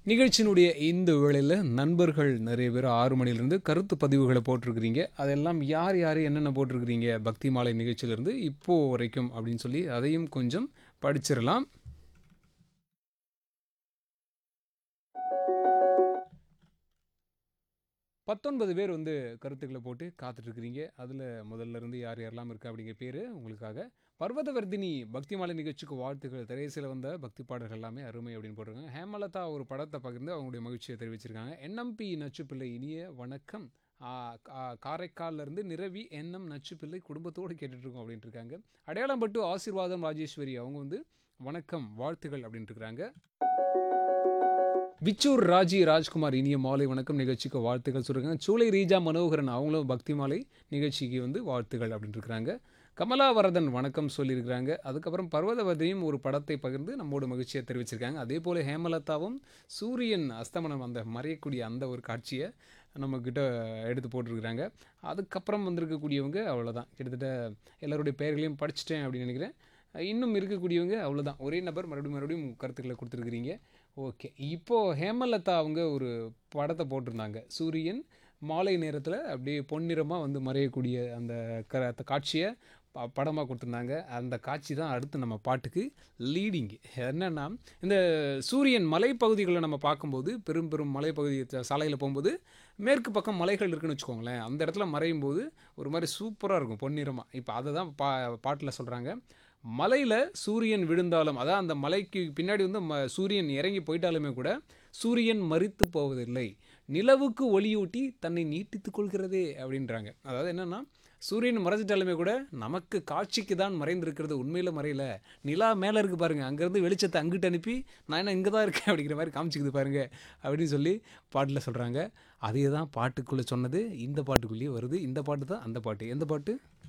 நிகழ்ச்சியினுடைய இந்த வேளையில் நண்பர்கள் நிறைய பேர் ஆறு மணிலேருந்து கருத்து பதிவுகளை போட்டிருக்கிறீங்க அதெல்லாம் யார் யார் என்னென்ன போட்டிருக்கிறீங்க பக்தி மாலை நிகழ்ச்சியிலேருந்து இப்போ வரைக்கும் அப்படின்னு சொல்லி அதையும் கொஞ்சம் படிச்சிடலாம் பத்தொன்பது பேர் வந்து கருத்துக்களை போட்டு காத்துட்ருக்கிறீங்க அதில் முதல்ல இருந்து யார் யாரெல்லாம் இருக்கா அப்படிங்கிற பேர் உங்களுக்காக பர்வதவர்தினி பக்தி மாலை நிகழ்ச்சிக்கு வாழ்த்துக்கள் திரைசில வந்த பக்தி பாடல்கள் எல்லாமே அருமை அப்படின்னு போட்டிருக்காங்க ஹேமலதா ஒரு படத்தை பகிர்ந்து அவங்களுடைய மகிழ்ச்சியை தெரிவிச்சிருக்காங்க என்எம்பி நச்சுப்பிள்ளை இனிய வணக்கம் ஆ, கா- காரைக்கால்ல இருந்து நிரவி என்எம் நச்சுப்பிள்ளை குடும்பத்தோடு கேட்டுட்டு இருக்கோம் அப்படின்ட்டு இருக்காங்க அடையாளம் பட்டு ஆசீர்வாதம் ராஜேஸ்வரி அவங்க வந்து வணக்கம் வாழ்த்துகள் அப்படின்ட்டு இருக்காங்க விச்சூர் ராஜி ராஜ்குமார் இனிய மாலை வணக்கம் நிகழ்ச்சிக்கு வாழ்த்துக்கள் சொல்லியிருக்காங்க சூளை ரீஜா மனோகரன் அவங்களும் பக்தி மாலை நிகழ்ச்சிக்கு வந்து வாழ்த்துக்கள் அப்படின்னு இருக்கிறாங்க கமலாவரதன் வணக்கம் சொல்லியிருக்கிறாங்க அதுக்கப்புறம் பர்வதவதியும் ஒரு படத்தை பகிர்ந்து நம்மோட மகிழ்ச்சியை தெரிவிச்சிருக்காங்க அதே போல் ஹேமலதாவும் சூரியன் அஸ்தமனம் அந்த மறையக்கூடிய அந்த ஒரு காட்சியை நம்மக்கிட்ட எடுத்து போட்டிருக்கிறாங்க அதுக்கப்புறம் வந்திருக்கக்கூடியவங்க அவ்வளோதான் கிட்டத்தட்ட எல்லாருடைய பெயர்களையும் படிச்சிட்டேன் அப்படின்னு நினைக்கிறேன் இன்னும் இருக்கக்கூடியவங்க அவ்வளோதான் ஒரே நபர் மறுபடியும் மறுபடியும் கருத்துக்களை கொடுத்துருக்குறீங்க ஓகே இப்போது ஹேமலதா அவங்க ஒரு படத்தை போட்டிருந்தாங்க சூரியன் மாலை நேரத்தில் அப்படியே பொன்னிறமாக வந்து மறையக்கூடிய அந்த க அந்த காட்சியை ப படமாக கொடுத்துருந்தாங்க அந்த காட்சி தான் அடுத்து நம்ம பாட்டுக்கு லீடிங் என்னென்னா இந்த சூரியன் மலைப்பகுதிகளை நம்ம பார்க்கும்போது பெரும் பெரும் மலைப்பகுதி சாலையில் போகும்போது மேற்கு பக்கம் மலைகள் இருக்குன்னு வச்சுக்கோங்களேன் அந்த இடத்துல மறையும் போது ஒரு மாதிரி சூப்பராக இருக்கும் பொன்னிறமாக இப்போ அதை தான் பா பாட்டில் சொல்கிறாங்க மலையில் சூரியன் விழுந்தாலும் அதான் அந்த மலைக்கு பின்னாடி வந்து ம சூரியன் இறங்கி போயிட்டாலுமே கூட சூரியன் மறித்து போவதில்லை நிலவுக்கு ஒளியூட்டி தன்னை நீட்டித்துக் கொள்கிறதே அப்படின்றாங்க அதாவது என்னென்னா சூரியன் மறைஞ்சிட்டாலுமே கூட நமக்கு காட்சிக்கு தான் மறைந்திருக்கிறது உண்மையில் மறையல நிலா மேலே இருக்கு பாருங்க அங்கேருந்து வெளிச்சத்தை அங்கிட்டு அனுப்பி நான் என்ன இங்கே தான் இருக்கேன் அப்படிங்கிற மாதிரி காமிச்சிக்குது பாருங்க அப்படின்னு சொல்லி பாட்டில் சொல்கிறாங்க அதே தான் பாட்டுக்குள்ளே சொன்னது இந்த பாட்டுக்குள்ளேயே வருது இந்த பாட்டு தான் அந்த பாட்டு எந்த பாட்டு